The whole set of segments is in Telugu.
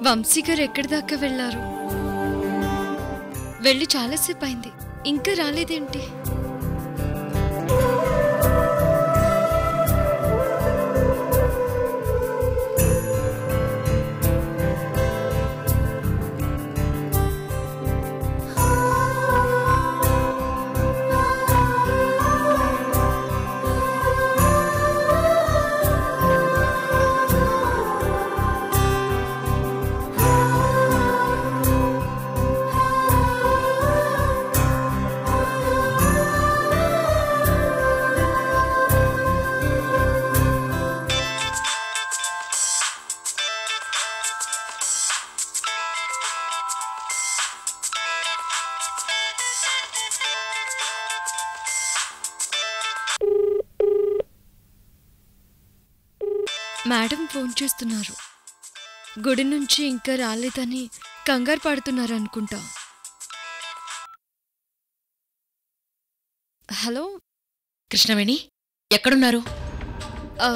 వంశీ గారు ఎక్కడి దాకా వెళ్ళారు వెళ్ళి చాలాసేపు అయింది ఇంకా రాలేదేంటి మేడం ఫోన్ చేస్తున్నారు గుడి నుంచి ఇంకా రాలేదని కంగారు పడుతున్నారు అనుకుంటా హలో కృష్ణవేణి ఎక్కడున్నారు ఆ,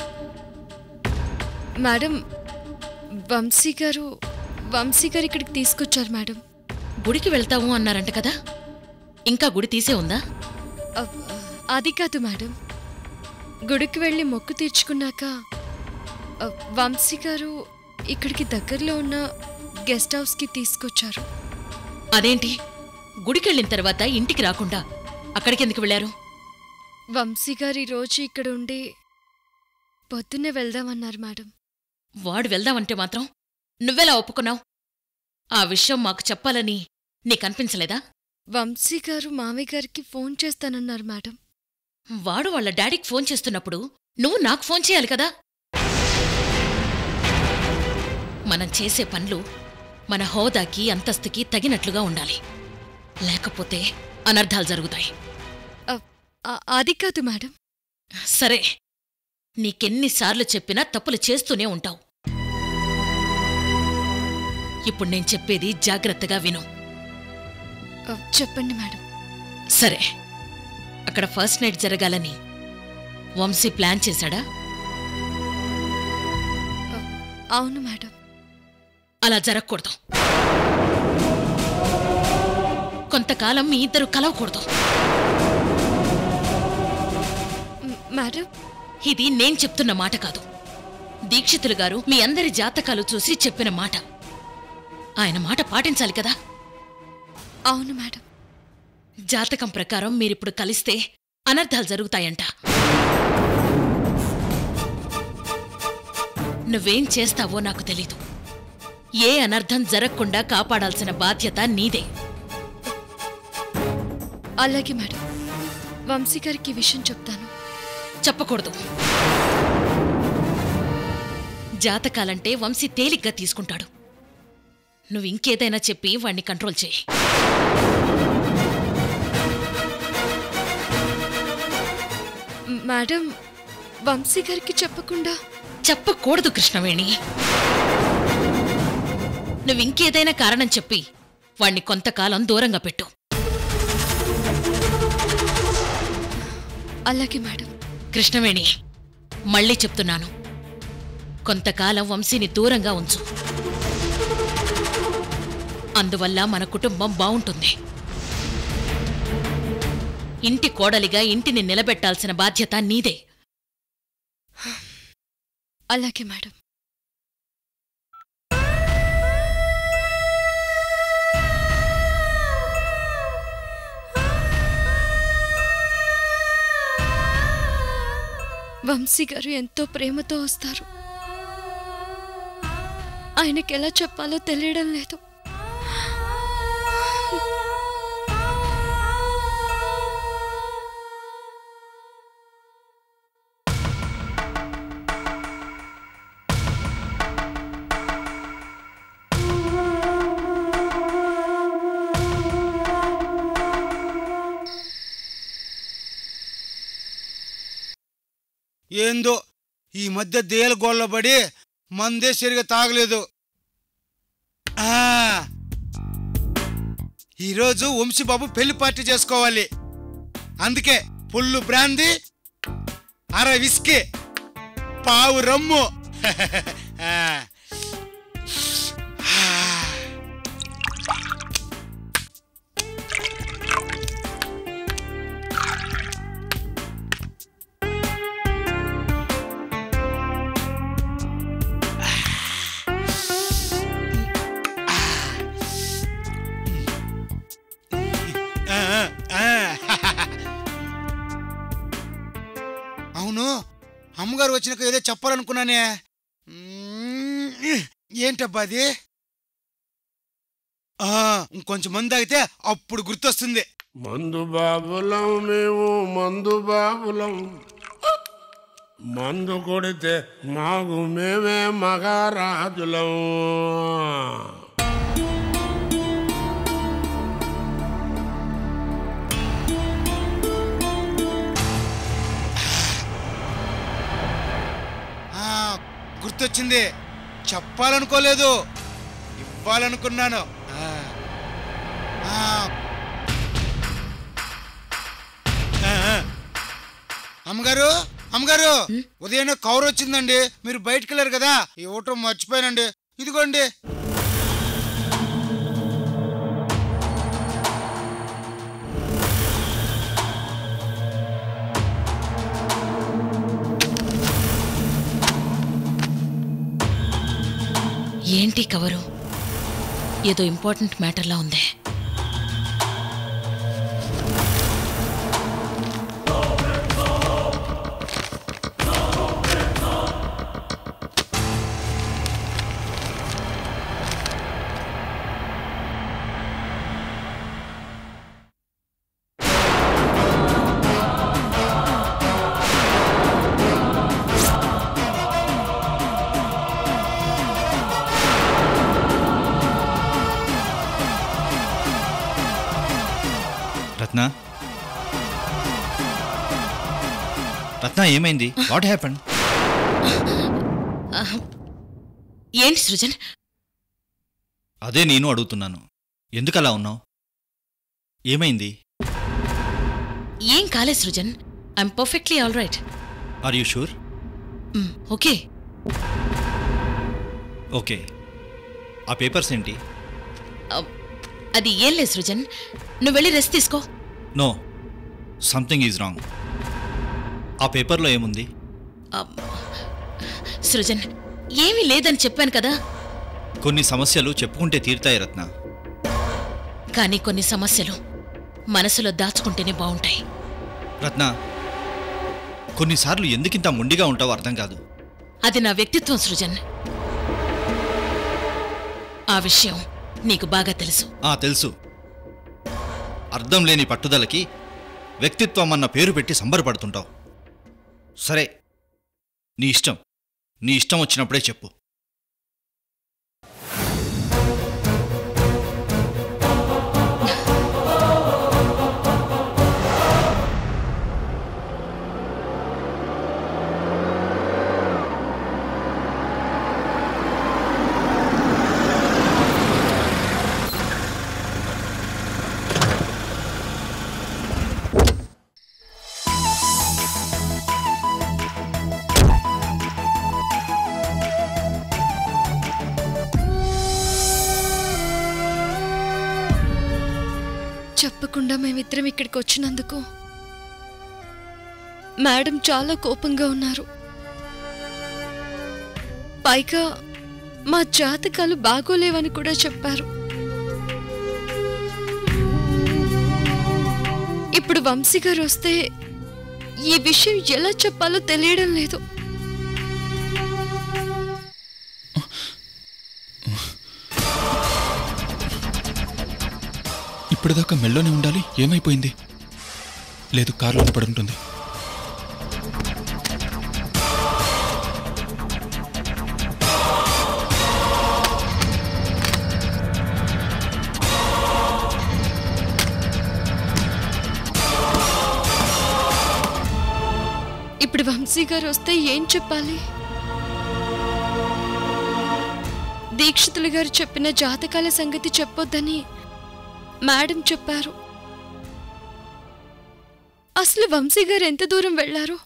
మేడం వంశీ గారు వంశీ గారు ఇక్కడికి తీసుకొచ్చారు మేడం గుడికి వెళ్తాము అన్నారంట కదా ఇంకా గుడి తీసే ఉందా ఆ, అది కాదు మేడం గుడికి వెళ్ళి మొక్కు తీర్చుకున్నాక ఆ, వంశీ గారు ఇక్కడికి దగ్గరలో ఉన్న గెస్ట్ హౌస్కి తీసుకొచ్చారు అదేంటి గుడికెళ్ళిన తర్వాత ఇంటికి రాకుండా అక్కడికి ఎందుకు వెళ్ళారు వంశీ గారు ఈరోజు ఇక్కడ ఉండి పొద్దున్నే వెళ్దామన్నారు మేడం వాడు వెళ్దామంటే మాత్రం నువ్వెలా ఒప్పుకున్నావు ఆ విషయం మాకు చెప్పాలని నీకనిపించలేదా వంశీ గారు మామయ్య గారికి ఫోన్ చేస్తానన్నారు మేడం వాడు వాళ్ళ డాడీకి ఫోన్ చేస్తున్నప్పుడు నువ్వు నాకు ఫోన్ చేయాలి కదా మనం చేసే పనులు మన హోదాకి అంతస్తుకి తగినట్లుగా ఉండాలి లేకపోతే అనర్థాలు జరుగుతాయి ఆ, ఆ, అది కాదు మేడం సరే నీకెన్నిసార్లు చెప్పినా తప్పులు చేస్తూనే ఉంటావు ఇప్పుడు నేను చెప్పేది జాగ్రత్తగా విను ఆ, చెప్పండి మేడం సరే అక్కడ ఫస్ట్ నైట్ జరగాలని వంశీ ప్లాన్ చేశాడా ఆ, అవును మేడం అలా జరగకూడదు కొంతకాలం మీ ఇద్దరు కలవకూడదు మ్, మేడం ఇది నేను చెప్తున్న మాట కాదు దీక్షితులు గారు మీ అందరి జాతకాలు చూసి చెప్పిన మాట ఆయన మాట పాటించాలి కదా అవును మేడం జాతకం ప్రకారం మీరిప్పుడు కలిస్తే అనర్థాలు జరుగుతాయంట నువ్వేం చేస్తావో నాకు తెలీదు ఏ అనర్థం జరగకుండా కాపాడాల్సిన బాధ్యత నీదే అలాగే మేడం వంశీ గారికి ఈ విషయం చెప్తాను చెప్పకూడదు జాతకాలంటే వంశీ తేలిగ్గా తీసుకుంటాడు నువ్వు ఇంకేదైనా చెప్పి వాణ్ణి కంట్రోల్ చేయి మ్, మేడం వంశీ గారికి చెప్పకుండా చెప్పకూడదు కృష్ణవేణి నువ్వు ఇంకేదైనా కారణం చెప్పి వాణ్ణి కొంతకాలం దూరంగా పెట్టు అలాగే మేడం కృష్ణవేణి మళ్ళీ చెప్తున్నాను కొంతకాలం వంశీని దూరంగా ఉంచు అందువల్ల మన కుటుంబం బావుంటుంది ఇంటి కోడలిగా ఇంటిని నిలబెట్టాల్సిన బాధ్యత నీదే అలాగే మేడం వంశీ గారు ఎంతో ప్రేమతో వస్తారు ఆయనకి ఎలా చెప్పాలో తెలియడం లేదు ఏందో ఈ మధ్య దేల గోళ్ళబడి మందే సరిగా తాగలేదు ఆ ఈరోజు వంశీబాబు పెళ్లి పార్టీ చేసుకోవాలి అందుకే పుల్లు బ్రాందీ అర విస్కీ పావు రమ్ము ఆ. ఆ, ఆ, ఆ. అవును అమ్మగారు వచ్చినాక ఏదో చెప్పాలనుకున్నానే మ్మ్, ఏంటబ్బా అది ఆ, ఇంకొంచెం మంది తాగితే అప్పుడు గుర్తొస్తుంది మందు బాబులం మేము మందు బాబులం మందు కొడితే మాకు మేమే మగారాజులం ఆ, గుర్తొచ్చింది చెప్పాలనుకోలేదు ఇవ్వాలనుకున్నాను ఆ, ఆ. ఆ, ఆ. అమ్మగారు అమ్మగారు ఉదయాన్నే కవర్ వచ్చిందండి మీరు బయటికి వెళ్ళారు కదా ఇవ్వటం మర్చిపోయానండి ఇదిగోండి ఏంటి కవరు ఏదో ఇంపార్టెంట్ మ్యాటర్లా ఉంది రత్న రత్న ఏమైంది వాట్ హ్యాపన్ ఏంటి సృజన్ అదే నేను అడుగుతున్నాను ఎందుకు అలా ఉన్నావు ఏమైంది ఏం కాలే Srujan I'm perfectly all right are you sure okay okay ఆ పేపర్స్ ఏంటి అది ఏం లేదు సృజన్ నువ్వు వెళ్ళి రెస్ట్ తీసుకో నో సంథింగ్ ఈజ్ రాంగ్ ఆ పేపర్లో ఏముంది అమ్, సృజన్ ఏమీ లేదని చెప్పాను కదా కొన్ని సమస్యలు చెప్పుకుంటే తీరుతాయి రత్న కానీ కొన్ని సమస్యలు మనసులో దాచుకుంటేనే బాగుంటాయి రత్న కొన్నిసార్లు ఎందుకింత మొండిగా ఉంటావో అర్థం కాదు అది నా వ్యక్తిత్వం సృజన్ ఆ విషయం నీకు బాగా తెలుసు ఆ తెలుసు అర్థం లేని పట్టుదలకి వ్యక్తిత్వం అన్న పేరు పెట్టి సంబరపడుతుంటావు సరే నీ ఇష్టం నీ ఇష్టం వచ్చినప్పుడే చెప్పు చెప్పకుండా మేమిద్దరం ఇక్కడికి వచ్చినందుకు మేడం చాలా కోపంగా ఉన్నారు పైగా మా జాతకాలు బాగోలేవని కూడా చెప్పారు ఇప్పుడు వంశీ గారు వస్తే ఈ విషయం ఎలా చెప్పాలో తెలియడం లేదు ఇప్పటిదాకా మెల్లోనే ఉండాలి ఏమైపోయింది లేదు కారులోనే పడుంటుంది ఇప్పుడు వంశీ గారు వస్తే ఏం చెప్పాలి దీక్షితులు గారు చెప్పిన జాతకాల సంగతి చెప్పొద్దని మేడం చెప్పారు అసలు వంశీ గారు ఎంత దూరం వెళ్లారు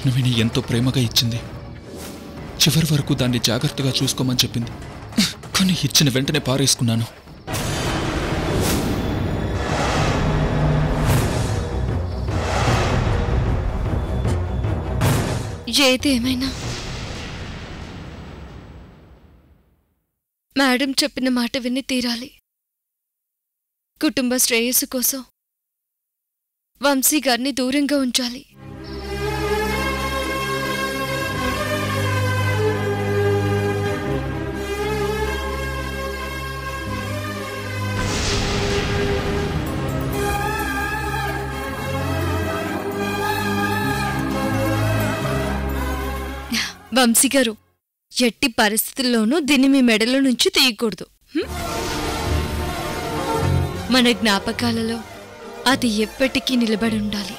కృష్ణవేణి ఎంతో ప్రేమగా ఇచ్చింది చివరి వరకు దాన్ని జాగ్రత్తగా చూసుకోమని చెప్పింది కానీ ఇచ్చిన వెంటనే పారేసుకున్నాను ఏది ఏమైనా మేడం చెప్పిన మాట విని తీరాలి కుటుంబ శ్రేయస్సు కోసం వంశీ గారిని దూరంగా ఉంచాలి వంశీ గారు ఎట్టి పరిస్థితుల్లోనూ దీన్ని మీ మెడలో నుంచి తీయకూడదు హ్మ్? మన జ్ఞాపకాలలో అది ఎప్పటికీ నిలబడి ఉండాలి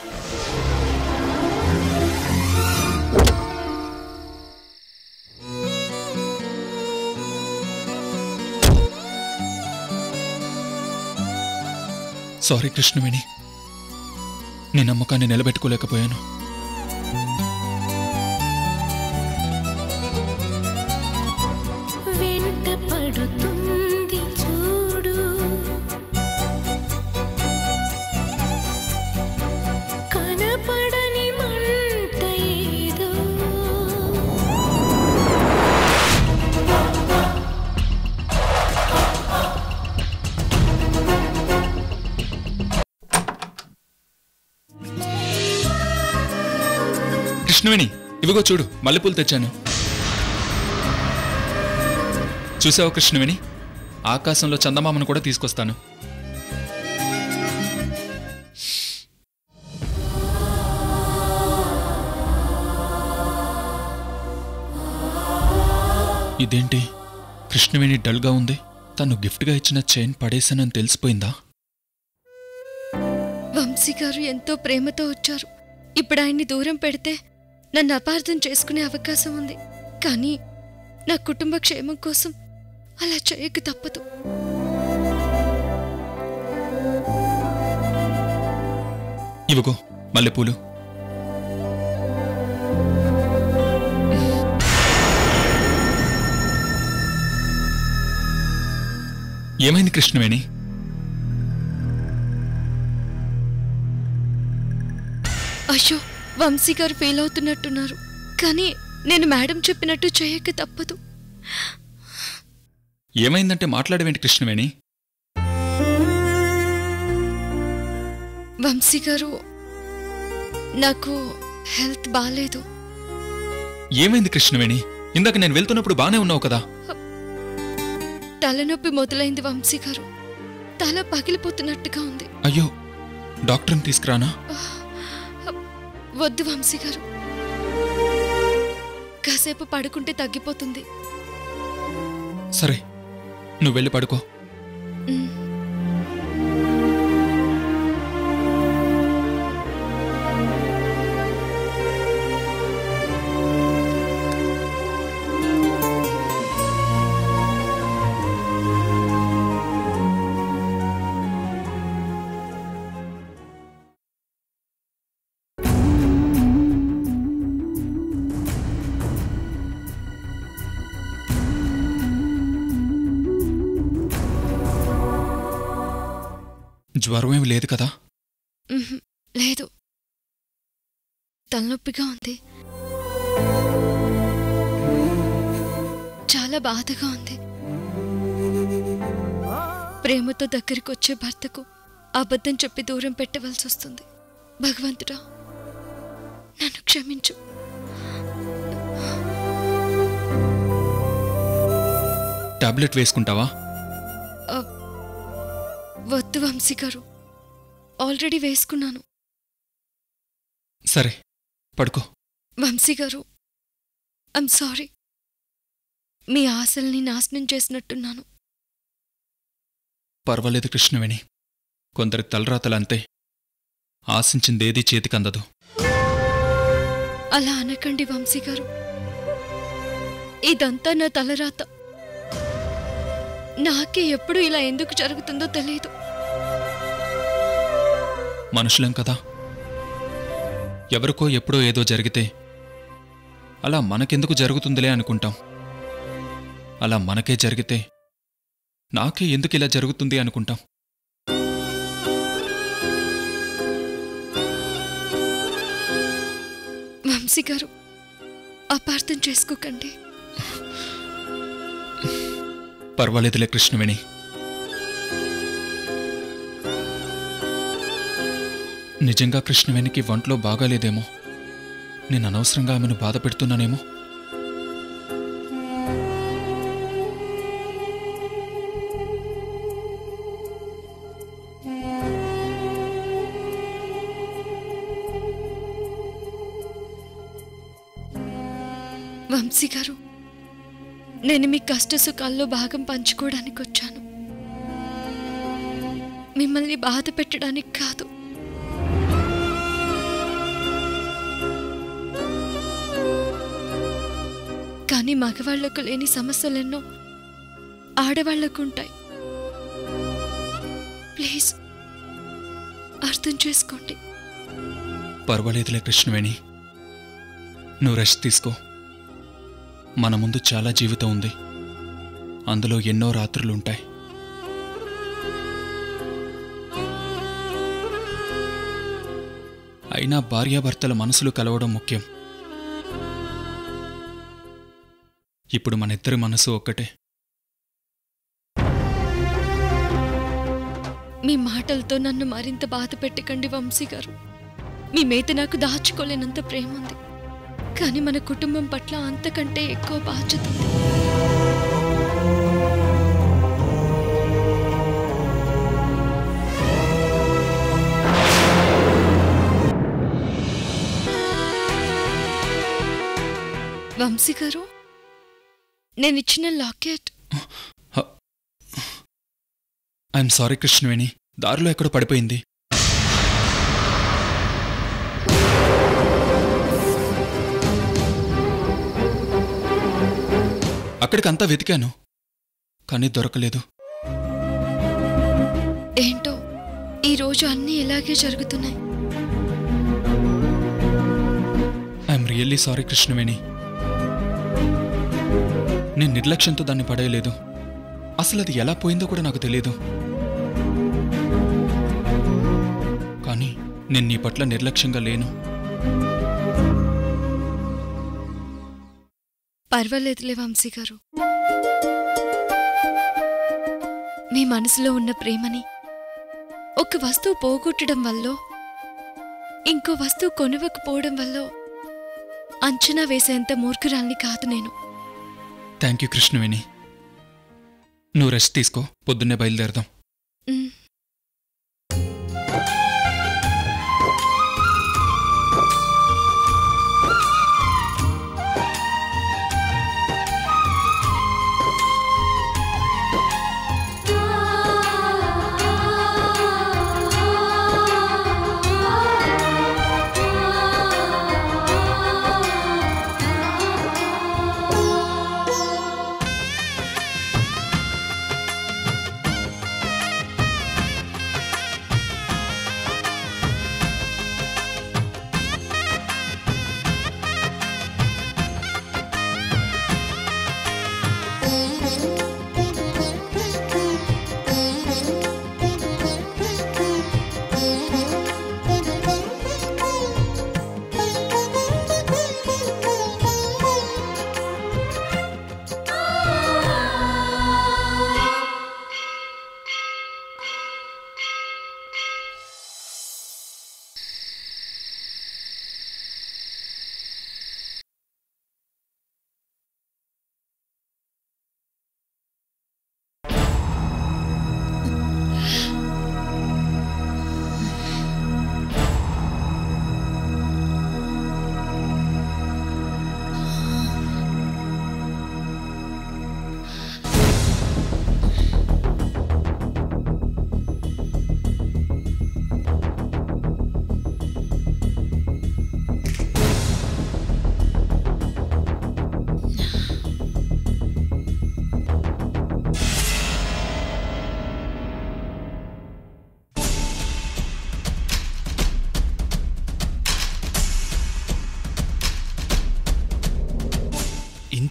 సారీ కృష్ణవేణి నీ నమ్మకాన్ని నిలబెట్టుకోలేకపోయాను వెంట పడుతుంది చూడు కనపడని మంట ఏదో కృష్ణవేణి ఇవిగో చూడు మల్లెపూలు తెచ్చాను చూసావా కృష్ణవేణి ఆకాశంలో చందమామను కూడా తీసుకొస్తాను ఇదేంటి కృష్ణవేణి డల్గా ఉంది తను గిఫ్ట్గా ఇచ్చిన చైన్ పడేశానని తెలిసిపోయిందా వంశీ గారు ఎంతో ప్రేమతో వచ్చారు ఇప్పుడు ఆయన్ని దూరం పెడితే నన్ను అపార్థం చేసుకునే అవకాశం ఉంది కానీ నా కుటుంబ క్షేమం కోసం అలా చేయక తప్పదు ఇవిగో మల్లెపూలు ఏమైంది కృష్ణవేణి అయ్యో వంశీ గారు ఫెయిల్ అవుతున్నట్టున్నారు కానీ నేను మేడం చెప్పినట్టు చేయక తప్పదు ఏమైందంటే మాట్లాడవేంటి కృష్ణవేణి వంశీ గారు నాకు హెల్త్ బాగాలేదు ఏమైంది కృష్ణవేణి ఇందాక నేను వెళ్తున్నప్పుడు బానే ఉన్నావు కదా తలనొప్పి మొదలైంది వంశీ గారు తల పగిలిపోతున్నట్టుగా ఉంది అయ్యో డాక్టర్ని తీసుకురానా వద్దు వంశీ గారు కాసేపు పడుకుంటే తగ్గిపోతుంది సరే నువ్వు వెళ్ళి పడుకో ఉమ్. జ్వరం ఏమి లేదు కదా ఉహుం, లేదు తలనొప్పిగా ఉంది చాలా బాధగా ఉంది ప్రేమతో దగ్గరికి వచ్చే భర్తకు అబద్ధం చెప్పి దూరం పెట్టవలసి వస్తుంది భగవంతుడా నన్ను క్షమించు టాబ్లెట్ వేసుకుంటావా ఆ, వద్దు వంశీ గారు ఆల్రెడీ వేసుకున్నాను సరే పడుకో వంశీ గారు ఐమ్ సారీ మీ ఆశల్ని నాశనం చేసినట్టున్నాను పర్వాలేదు కృష్ణవేణి కొందరి తలరాతలు అంతే ఆశించిందేదీ చేతికందదు అలా అనకండి వంశీ గారు ఇదంతా నా తలరాత నాకే ఎప్పుడు ఇలా ఎందుకు జరుగుతుందో తెలియదు మనుషులం కదా ఎవరికో ఎప్పుడో ఏదో జరిగితే అలా మనకెందుకు జరుగుతుందిలే అనుకుంటాం అలా మనకే జరిగితే నాకే ఎందుకు ఇలా జరుగుతుంది అనుకుంటాం వంశీ గారు అపార్థం చేసుకోకండి పర్వాలేదులే కృష్ణవేణి నిజంగా కృష్ణవేణికి వంట్లో బాగాలేదేమో నేను అనవసరంగా ఆమెను బాధ పెడుతున్నానేమో వంశీ గారు నేను మీ కష్ట సుఖాల్లో భాగం పంచుకోవడానికి వచ్చాను మిమ్మల్ని బాధ పెట్టడానికి కాదు కానీ మగవాళ్లకు లేని సమస్యలెన్నో ఆడవాళ్లకు ఉంటాయి ప్లీజ్ అర్థం చేసుకోండి పర్వాలేదులే కృష్ణవేణి నువ్వు రెస్ట్ తీసుకో మన ముందు చాలా జీవితం ఉంది అందులో ఎన్నో రాత్రులుంటాయి అయినా భార్యాభర్తల మనసులు కలవడం ముఖ్యం ఇప్పుడు మన ఇద్దరి మనసు ఒక్కటే మీ మాటలతో నన్ను మరింత బాధ పెట్టకండి వంశీ గారు మీ మీద నాకు దాచుకోలేనంత ప్రేమ ఉంది కానీ మన కుటుంబం పట్ల అంతకంటే ఎక్కువ బాధ్యత ఉంది వంశీ గారు నేను ఇచ్చిన లాకెట్ ఐఎమ్ సారీ కృష్ణవేణి దారిలో ఎక్కడో పడిపోయింది అక్కడికంతా వెతికాను కానీ దొరకలేదు ఏంటో ఈ రోజు అన్నీ ఇలాగే జరుగుతున్నాయి ఐఎమ్ రియల్లీ సారీ కృష్ణవేణి నేను నిర్లక్ష్యంతో దాన్ని పడేయలేదు అసలు అది ఎలా పోయిందో కూడా నాకు తెలియదు కానీ నేను నీ పట్ల నిర్లక్ష్యంగా లేను పర్వాలేదులే వంశీ గారు మీ మనసులో ఉన్న ప్రేమని ఒక వస్తువు పోగొట్టడం వల్ల ఇంకో వస్తువు కొనవకపోవడం వల్ల అంచనా వేసేంత మూర్ఖురాల్ని కాదు నేను థ్యాంక్ యూ కృష్ణవేణి నువ్వు రెస్ట్ తీసుకో పొద్దున్నే బయలుదేరదాం ఉమ్.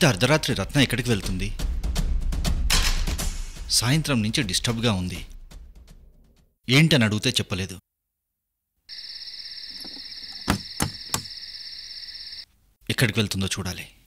ఇంత అర్ధరాత్రి రత్న ఎక్కడికి వెళ్తుంది సాయంత్రం నుంచి డిస్టర్బ్గా ఉంది ఏంటని అడిగితే చెప్పలేదు ఎక్కడికి వెళ్తుందో చూడాలి